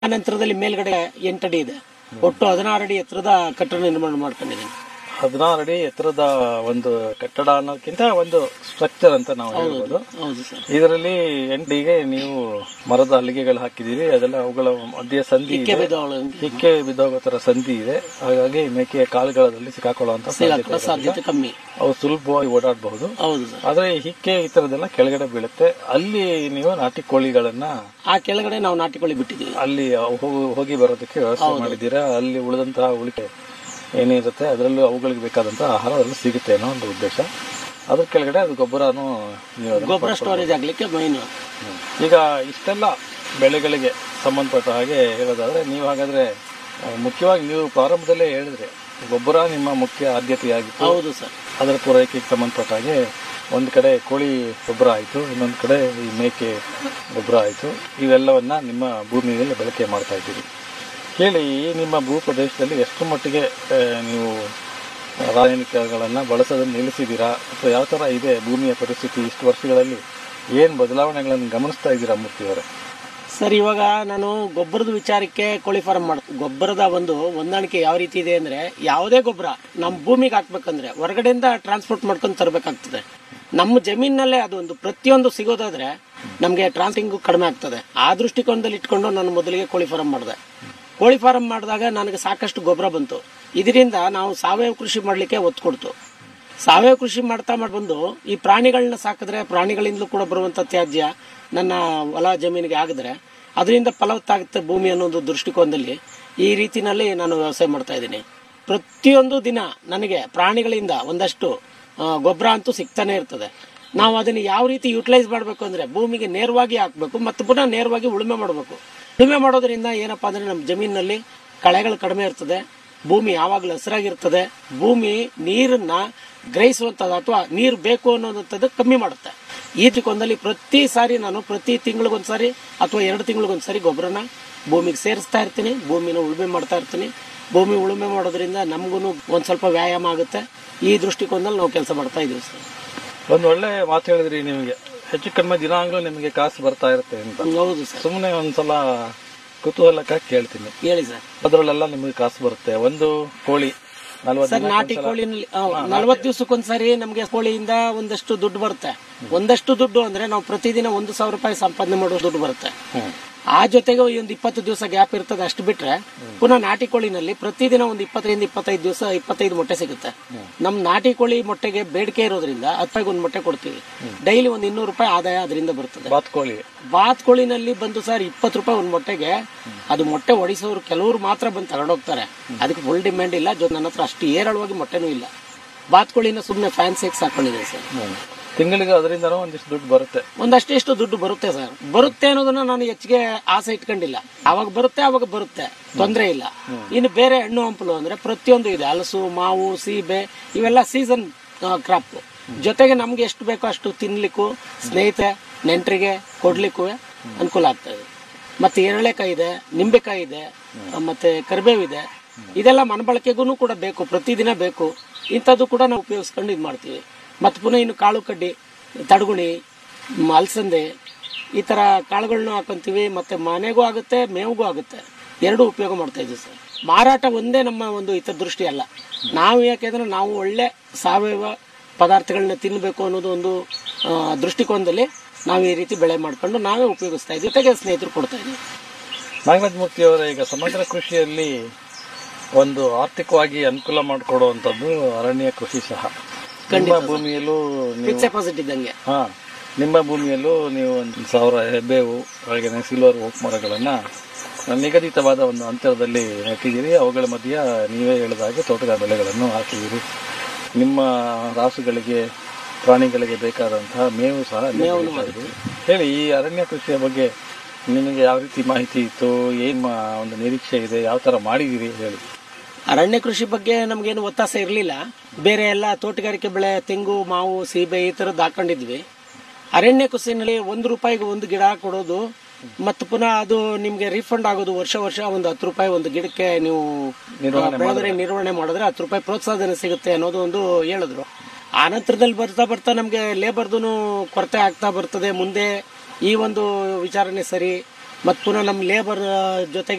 ನಂತರದಲ್ಲಿ ಮೇಲ್ಗಡೆ ಎಂಟಡಿ ಇದೆ ಒಟ್ಟು ಹದಿನಾರು ಅಡಿ ಎತ್ತರದ ಕಟ್ಟಡ ನಿರ್ಮಾಣ ಮಾಡ್ಕೊಂಡಿದ್ದೀನಿ ಹದಿನಾರು ಅಡಿ ಎತ್ತರದ ಒಂದು ಕಟ್ಟಡ ಅನ್ನೋದಕ್ಕಿಂತ ಒಂದು ಸ್ಟ್ರಕ್ಚರ್ ಅಂತ ನಾವು ಹೇಳ್ಬೋದು ಹೌದು ಸರ್ ಇದರಲ್ಲಿ ಎಂಟಿಗೆ ನೀವು ಮರದ ಹಲಿಗೆಗಳು ಹಾಕಿದೀರಿ ಅದೆಲ್ಲ ಅವುಗಳ ಮಧ್ಯೆ ಸಂಧಿ ಇದೆ ಬಿದ್ದವಳು ಹಿಕ್ಕೆ ಬಿದ್ದೋಗೋ ತರ ಸಂಧಿ ಇದೆ ಹಾಗಾಗಿ ಮೇಕೆಯ ಕಾಲುಗಳಲ್ಲಿ ಸಿಕ್ಕಾಕೊಳ್ಳುವಂತ ಸಾಧ್ಯತೆ ಇದೆ. ಸಾಧ್ಯತೆ ಕಮ್ಮಿ ಅವು ಸುಲಭವಾಗಿ ಓಡಾಡಬಹುದು ಹೌದು ಸರ್ ಆದ್ರೆ ಈ ಹಿಕ್ಕೆ ಈ ತರದೆಲ್ಲ ಕೆಳಗಡೆ ಬೀಳುತ್ತೆ ಅಲ್ಲಿ ನೀವು ನಾಟಿ ಕೋಳಿಗಳನ್ನ ಆ ಕೆಳಗಡೆ ನಾವು ನಾಟಿಕೊಳ್ಳಿ ಬಿಟ್ಟಿದ್ದೀವಿ ಅಲ್ಲಿ ಹೋಗ್- ಹೋಗಿ ಬರೋದಕ್ಕೆ ವ್ಯವಸ್ಥೆ ಮಾಡಿದ್ದೀರಾ ಅಲ್ಲಿ ಉಳಿದಂತಹ ಉಳಿಕೆ ಏನಿರುತ್ತೆ ಅದರಲ್ಲೂ ಅವುಗಳಿಗೆ ಬೇಕಾದಂತಹ ಆಹಾರ ಅದರಲ್ಲಿ ಸಿಗುತ್ತೆ ಅನ್ನೋ ಒಂದು ಉದ್ದೇಶ ಅದ್ರ ಕೆಳಗಡೆ ಅದು ಗೊಬ್ಬರನು ನೀವು ಅದನ್ನ ಗೊಬ್ಬರ ಸ್ಟೋರೇಜ್ ಆಗ್ಲಿಕ್ಕೆ ಮೈನ್ ಹ್ಮ್. ಈಗ ಇಷ್ಟೆಲ್ಲ ಬೆಳೆಗಳಿಗೆ ಸಂಬಂಧಪಟ್ಟ ಹಾಗೆ ಹೇಳೋದಾದ್ರೆ ನೀವು ಹಾಗಾದ್ರೆ ಆ, ಮುಖ್ಯವಾಗಿ ನೀವು ಪ್ರಾರಂಭದಲ್ಲೇ ಹೇಳಿದ್ರೆ ಗೊಬ್ಬರ ನಿಮ್ಮ ಮುಖ್ಯ ಆದ್ಯತೆಯಾಗಿತ್ತು ಹೌದು ಸರ್ ಅದರ ಪೂರೈಕೆಗೆ ಸಂಬಂಧಪಟ್ಟ ಹಾಗೆ ಒಂದು ಕಡೆ ಕೋಳಿ ಗೊಬ್ಬರ ಆಯಿತು ಇನ್ನೊಂದು ಕಡೆ ಈ ಮೇಕೆ ಗೊಬ್ಬರ ಆಯಿತು ಇವೆಲ್ಲವನ್ನ ನಿಮ್ಮ ಭೂಮಿಯಲ್ಲಿ ಬಳಕೆ ಮಾಡ್ತಾ ಇದ್ದೀರಿ ಹೇಳಿ ಈ ನಿಮ್ಮ ಭೂ ಪ್ರದೇಶದಲ್ಲಿ ಎಷ್ಟು ಮಟ್ಟಿಗೆ ಆ, ನೀವು ರಾಸಾಯನಿಕಗಳನ್ನು ಬಳಸೋದನ್ನು ನಿಲ್ಲಿಸಿದ್ದೀರಾ ಅಥವಾ ಯಾವ ಥರ ಇದೆ ಭೂಮಿಯ ಪರಿಸ್ಥಿತಿ ಇಷ್ಟು ವರ್ಷಗಳಲ್ಲಿ ಏನು ಬದಲಾವಣೆಗಳನ್ನು ಗಮನಿಸ್ತಾ ಇದ್ದೀರಾ ಮೂರ್ತಿಯವರೇ ಸರ್ ಇವಾಗ ನಾನು ಗೊಬ್ಬರದ ವಿಚಾರಕ್ಕೆ ಕೋಳಿ ಫಾರ್ಮ್ ಮಾಡ ಗೊಬ್ಬರದ ಒಂದು ಹೊಂದಾಣಿಕೆ ಯಾವ ರೀತಿ ಇದೆ ಅಂದ್ರೆ ಯಾವುದೇ ಗೊಬ್ಬರ ನಮ್ಮ ಭೂಮಿಗೆ ಹಾಕ್ಬೇಕಂದ್ರೆ ಹೊರಗಡೆಯಿಂದ ಟ್ರಾನ್ಸ್ಪೋರ್ಟ್ ಮಾಡ್ಕೊಂಡು ತರಬೇಕಾಗ್ತದೆ ನಮ್ಮ ಜಮೀನಲ್ಲೇ ಅದೊಂದು ಪ್ರತಿಯೊಂದು ಸಿಗೋದಾದ್ರೆ ನಮಗೆ ಟ್ರಾನ್ಸಿಂಗ್ ಕಡಿಮೆ ಆಗ್ತದೆ ಆ ದೃಷ್ಟಿಕೋನದಲ್ಲಿ ಇಟ್ಕೊಂಡು ನಾನು ಮೊದಲಿಗೆ ಕೋಳಿ ಫಾರ್ಮ್ ಮಾಡಿದೆ ಕೋಳಿ ಫಾರ್ಮ್ ಮಾಡಿದಾಗ ನನಗೆ ಸಾಕಷ್ಟು ಗೊಬ್ಬರ ಬಂತು ಇದರಿಂದ ನಾವು ಸಾವಯವ ಕೃಷಿ ಮಾಡಲಿಕ್ಕೆ ಒತ್ತು ಕೊಡ್ತು ಸಾವಯವ ಕೃಷಿ ಮಾಡ್ತಾ ಮಾಡಿ ಬಂದು ಈ ಪ್ರಾಣಿಗಳನ್ನ ಸಾಕಿದ್ರೆ ಪ್ರಾಣಿಗಳಿಂದಲೂ ಕೂಡ ಬರುವಂತ ತ್ಯಾಜ್ಯ ನನ್ನ ಹೊಲ ಜಮೀನಿಗೆ ಆಗಿದ್ರೆ ಅದರಿಂದ ಫಲವತ್ತಾಗುತ್ತೆ ಭೂಮಿ ಅನ್ನೋ ಒಂದು ದೃಷ್ಟಿಕೋನದಲ್ಲಿ ಈ ರೀತಿನಲ್ಲಿ ನಾನು ವ್ಯವಸಾಯ ಮಾಡ್ತಾ ಇದ್ದೀನಿ ಪ್ರತಿಯೊಂದು ದಿನ ನನಗೆ ಪ್ರಾಣಿಗಳಿಂದ ಒಂದಷ್ಟು ಆ, ಗೊಬ್ಬರ ಅಂತೂ ಸಿಗ್ತಾನೆ ಇರ್ತದೆ ನಾವು ಅದನ್ನ ಯಾವ ರೀತಿ ಯುಟಿಲೈಸ್ ಮಾಡಬೇಕು ಅಂದ್ರೆ ಭೂಮಿಗೆ ನೇರವಾಗಿ ಹಾಕಬೇಕು ಮತ್ತು ಪುನಃ ನೇರವಾಗಿ ಉಳುಮೆ ಮಾಡಬೇಕು ಉಳುಮೆ ಮಾಡೋದ್ರಿಂದ ಏನಪ್ಪಾ ಅಂದ್ರೆ ನಮ್ಮ ಜಮೀನಿನಲ್ಲಿ ಕಳೆಗಳು ಕಡಿಮೆ ಇರ್ತದೆ ಭೂಮಿ ಯಾವಾಗಲೂ ಹಸಿರಾಗಿರ್ತದೆ ಭೂಮಿ ನೀರನ್ನ ಗ್ರಹಿಸುವಂಥದ್ದು ಅಥವಾ ನೀರು ಬೇಕು ಅನ್ನೋದಂಥದ್ದು ಕಮ್ಮಿ ಮಾಡುತ್ತೆ ಈ ದೃಷ್ಟಿಕೋನದಲ್ಲಿ ಪ್ರತಿ ಸಾರಿ ನಾನು ಪ್ರತಿ ತಿಂಗಳಿಗೊಂದ್ಸಾರಿ ಅಥವಾ ಎರಡು ತಿಂಗಳಿಗೊಂದ್ಸಾರಿ ಗೊಬ್ಬರನ ಭೂಮಿಗೆ ಸೇರಿಸ್ತಾ ಇರ್ತೀನಿ ಭೂಮಿನ ಉಳುಮೆ ಮಾಡ್ತಾ ಇರ್ತೀನಿ ಭೂಮಿ ಉಳುಮೆ ಮಾಡೋದ್ರಿಂದ ನಮಗೂ ಒಂದ್ ಸ್ವಲ್ಪ ವ್ಯಾಯಾಮ ಆಗುತ್ತೆ ಈ ದೃಷ್ಟಿಕೋನದಲ್ಲಿ ನಾವು ಕೆಲಸ ಮಾಡ್ತಾ ಇದೀವಿ ಸರ್ ಒಂದು ಒಳ್ಳೆ ಮಾತು ಹೇಳಿದ್ರಿ ನಿಮಗೆ ಹೆಚ್ಚು ಕಡಿಮೆ ದಿನಾಂಗ್ಲೂ ನಿಮಗೆ ಕಾಸು ಬರ್ತಾ ಇರುತ್ತೆ ಅಂತ ಹೌದು ಸರ್ ಸುಮ್ಮನೆ ಒಂದ್ಸಲ ಕುತೂಹಲಕ್ಕಾಗಿ ಕೇಳ್ತೀನಿ ಹೇಳಿ ಸರ್ ಅದರಲ್ಲೆಲ್ಲ ನಿಮಗೆ ಕಾಸು ಬರುತ್ತೆ ಒಂದು ಕೋಳಿ ನಲ್ವತ್ತು ಸರ್ ನಾಟಿ ಕೋಳಿನಲ್ಲಿ ನಲ್ವತ್ತು ದಿವಸಕ್ಕೊಂದ್ಸರಿ ನಮಗೆ ಕೋಳಿಯಿಂದ ಒಂದಷ್ಟು ದುಡ್ಡು ಬರುತ್ತೆ ಒಂದಷ್ಟು ದುಡ್ಡು ಅಂದ್ರೆ ನಾವು ಪ್ರತಿದಿನ ಒಂದು ಸಾವಿರ ರೂಪಾಯಿ ಸಂಪಾದನೆ ಮಾಡೋ ದುಡ್ಡು ಬರುತ್ತೆ ಆ ಜೊತೆಗೆ ಈ ಒಂದು ಇಪ್ಪತ್ತು ದಿವಸ ಗ್ಯಾಪ್ ಇರ್ತದೆ ಅಷ್ಟು ಬಿಟ್ರೆ ಪುನಃ ನಾಟಿ ಕೋಳಿನಲ್ಲಿ ಪ್ರತಿದಿನ ಒಂದು ಇಪ್ಪತ್ತರಿಂದ ಇಪ್ಪತ್ತೈದು ದಿವಸ ಇಪ್ಪತ್ತೈದು ಮೊಟ್ಟೆ ಸಿಗುತ್ತೆ ನಮ್ ನಾಟಿ ಕೋಳಿ ಮೊಟ್ಟೆಗೆ ಬೇಡಿಕೆ ಇರೋದ್ರಿಂದ ಹತ್ತು ಒಂದು ಮೊಟ್ಟೆ ಕೊಡ್ತೀವಿ ಡೈಲಿ ಒಂದು ಇನ್ನೂರು ರೂಪಾಯಿ ಆದಾಯ ಅದರಿಂದ ಬರ್ತದೆ ಬಾತ್ಕೋಳಿ ಬಾತ್ ಕೋಳಿನಲ್ಲಿ ಬಂದು ಸರ್ ಇಪ್ಪತ್ತು ರೂಪಾಯಿ ಒಂದು ಮೊಟ್ಟೆಗೆ ಅದು ಮೊಟ್ಟೆ ಒಡಿಸೋರು ಕೆಲವರು ಮಾತ್ರ ಬಂದು ತಗೊಂಡೋಗ್ತಾರೆ ಅದಕ್ಕೆ ಫುಲ್ ಡಿಮ್ಯಾಂಡ್ ಇಲ್ಲ ಜೊ ನನ್ನ ಹತ್ರ ಅಷ್ಟು ಏರಳವಾಗಿ ಮೊಟ್ಟೆನೂ ಇಲ್ಲ ಬಾತ್ ಕೋಳಿನ ಸುಮ್ಮನೆ ಫ್ಯಾನ್ಸಿಗೆ ಸಾಕೊಂಡಿದೆ ಸರ್ ತಿಂಗಳಿಗೆ ಅದರಿಂದನೂ ಒಂದಿಷ್ಟು ದುಡ್ಡು ಬರುತ್ತೆ ಒಂದಷ್ಟೆಷ್ಟು ದುಡ್ಡು ಬರುತ್ತೆ ಸರ್ ಬರುತ್ತೆ ಅನ್ನೋದನ್ನ ನಾನು ಹೆಚ್ಚಿಗೆ ಆಸೆ ಇಟ್ಕೊಂಡಿಲ್ಲ ಅವಾಗ ಬರುತ್ತೆ ಅವಾಗ ಬರುತ್ತೆ ತೊಂದರೆ ಇಲ್ಲ ಇನ್ನು ಬೇರೆ ಹಣ್ಣು ಹಂಪಲು ಅಂದ್ರೆ ಪ್ರತಿಯೊಂದು ಇದೆ ಹಲಸು ಮಾವು ಸೀಬೆ ಇವೆಲ್ಲ ಸೀಸನ್ ಕ್ರಾಪ್ ಜೊತೆಗೆ ನಮ್ಗೆ ಎಷ್ಟು ಬೇಕೋ ಅಷ್ಟು ತಿನ್ಲಿಕ್ಕೂ ಸ್ನೇಹಿತೆ ನೆಂಟರಿಗೆ ಕೊಡ್ಲಿಕ್ಕೂ ಅನುಕೂಲ ಆಗ್ತಾ ಇದೆ ಮತ್ತೆ ಎರಳೆಕಾಯಿ ಇದೆ ನಿಂಬೆಕಾಯಿ ಇದೆ ಮತ್ತೆ ಕರಿಬೇವಿದೆ ಇದೆಲ್ಲ ಮನಬಳಕೆಗೂ ಕೂಡ ಬೇಕು ಪ್ರತಿದಿನ ಬೇಕು ಇಂಥದ್ದು ಕೂಡ ನಾವು ಉಪಯೋಗಿಸ್ಕೊಂಡು ಇದು ಮಾಡ್ತೀವಿ ಮತ್ತೆ ಪುನಃ ಇನ್ನು ಕಾಳು ಕಡ್ಡಿ ತಡಗುಣಿ ಮ್, ಅಲಸಂದೆ ಈ ತರ ಕಾಳುಗಳನ್ನ ಹಾಕೊಂತೀವಿ ಮತ್ತೆ ಮನೆಗೂ ಆಗುತ್ತೆ ಮೇವಿಗೂ ಆಗುತ್ತೆ ಎರಡೂ ಉಪಯೋಗ ಮಾಡ್ತಾ ಇದ್ದೀವಿ ಸರ್ ಮಾರಾಟ ಒಂದೇ ನಮ್ಮ ಒಂದು ಹಿತದೃಷ್ಟಿ ಅಲ್ಲ ನಾವು ಯಾಕೆಂದ್ರೆ ನಾವು ಒಳ್ಳೆ ಸಾವಯವ ಪದಾರ್ಥಗಳನ್ನ ತಿನ್ನಬೇಕು ಅನ್ನೋದು ಒಂದು ಆ, ದೃಷ್ಟಿಕೋನದಲ್ಲಿ ನಾವು ಈ ರೀತಿ ಬೆಳೆ ಮಾಡ್ಕೊಂಡು ನಾವೇ ಉಪಯೋಗಿಸ್ತಾ ಇದ್ದೀವಿ ಜೊತೆಗೆ ಸ್ನೇಹಿತರು ಕೊಡ್ತಾ ಇದ್ದೀವಿ ನಾಗರಾಜ್ ಮೂರ್ತಿ ಅವರೇ ಈಗ ಸಮಗ್ರ ಕೃಷಿಯಲ್ಲಿ ಒಂದು ಆರ್ಥಿಕವಾಗಿ ಅನುಕೂಲ ಮಾಡಿಕೊಡುವಂತದ್ದು ಅರಣ್ಯ ಕೃಷಿ ಸಹ ನಿಮ್ಮ ಭೂಮಿಯಲ್ಲೂ ನೀವು ಫಿಕ್ಸ್ ಡೆಪಾಸಿಟ್ ಇದ್ದಂಗೆ ಹಾ ನಿಮ್ಮ ಭೂಮಿಯಲ್ಲೂ ನೀವು ಒಂದು ಸಾವಿರ ಹೆಬ್ಬೇವು ಹಾಗೆಯೇ ಸಿಲ್ವರ್ ಓಕ್ ಮರಗಳನ್ನ ನಿಗದಿತವಾದ ಒಂದು ಅಂತರದಲ್ಲಿ ನೆಟ್ಟಿದ್ದೀರಿ ಅವುಗಳ ಮಧ್ಯ ನೀವೇ ಹೇಳಿದ ಹಾಗೆ ತೋಟಗಾರ ಬೆಳೆಗಳನ್ನು ಹಾಕಿದ್ದೀರಿ ನಿಮ್ಮ ರಾಸುಗಳಿಗೆ ಪ್ರಾಣಿಗಳಿಗೆ ಬೇಕಾದಂತಹ ಮೇವು ಸಹ ನೀವು ಬೆಳೀತಾ ಇದ್ದೀರಿ. ಹೇಳಿ ಈ ಅರಣ್ಯ ಕೃಷಿಯ ಬಗ್ಗೆ ನಿಮಗೆ ಯಾವ ರೀತಿ ಮಾಹಿತಿ ಇತ್ತು ಏನ್ ಮಾ- ಒಂದು ನಿರೀಕ್ಷೆ ಇದೆ ಯಾವ ತರ ಮಾಡಿದ್ದೀರಿ ಹೇಳಿ ಅರಣ್ಯ ಕೃಷಿ ಬಗ್ಗೆ ನಮ್ಗೇನು ಒತ್ತಾಸೆ ಇರಲಿಲ್ಲ ಬೇರೆ ಎಲ್ಲ ತೋಟಗಾರಿಕೆ ಬೆಳೆ ತೆಂಗು ಮಾವು ಸೀಬೆ ಈ ತರದ್ದು ಹಾಕೊಂಡಿದ್ವಿ ಅರಣ್ಯ ಕೃಷಿನಲ್ಲಿ ಒಂದು ರೂಪಾಯಿಗೆ ಒಂದು ಗಿಡ ಕೊಡೋದು ಮತ್ತು ಪುನಃ ಅದು ನಿಮ್ಗೆ ರೀಫಂಡ್ ಆಗೋದು ವರ್ಷ ವರ್ಷ ಒಂದು ಹತ್ತು ರೂಪಾಯಿ ಒಂದು ಗಿಡಕ್ಕೆ ನೀವು ಬೆಳೆದ್ರೆ ನಿರ್ವಹಣೆ ಮಾಡಿದ್ರೆ ಹತ್ತು ರೂಪಾಯಿ ಪ್ರೋತ್ಸಾಹಧನ ಸಿಗುತ್ತೆ ಅನ್ನೋದು ಒಂದು ಹೇಳಿದ್ರು ಆ ನಂತರದಲ್ಲಿ ಬರ್ತಾ ಬರ್ತಾ ನಮ್ಗೆ ಲೇಬರ್ದು ಕೊರತೆ ಆಗ್ತಾ ಬರ್ತದೆ ಮುಂದೆ ಈ ಒಂದು ವಿಚಾರಣೆ ಸರಿ ಮತ್ತು ಪುನಃ ನಮ್ಮ ಲೇಬರ್ ಜೊತೆಗೆ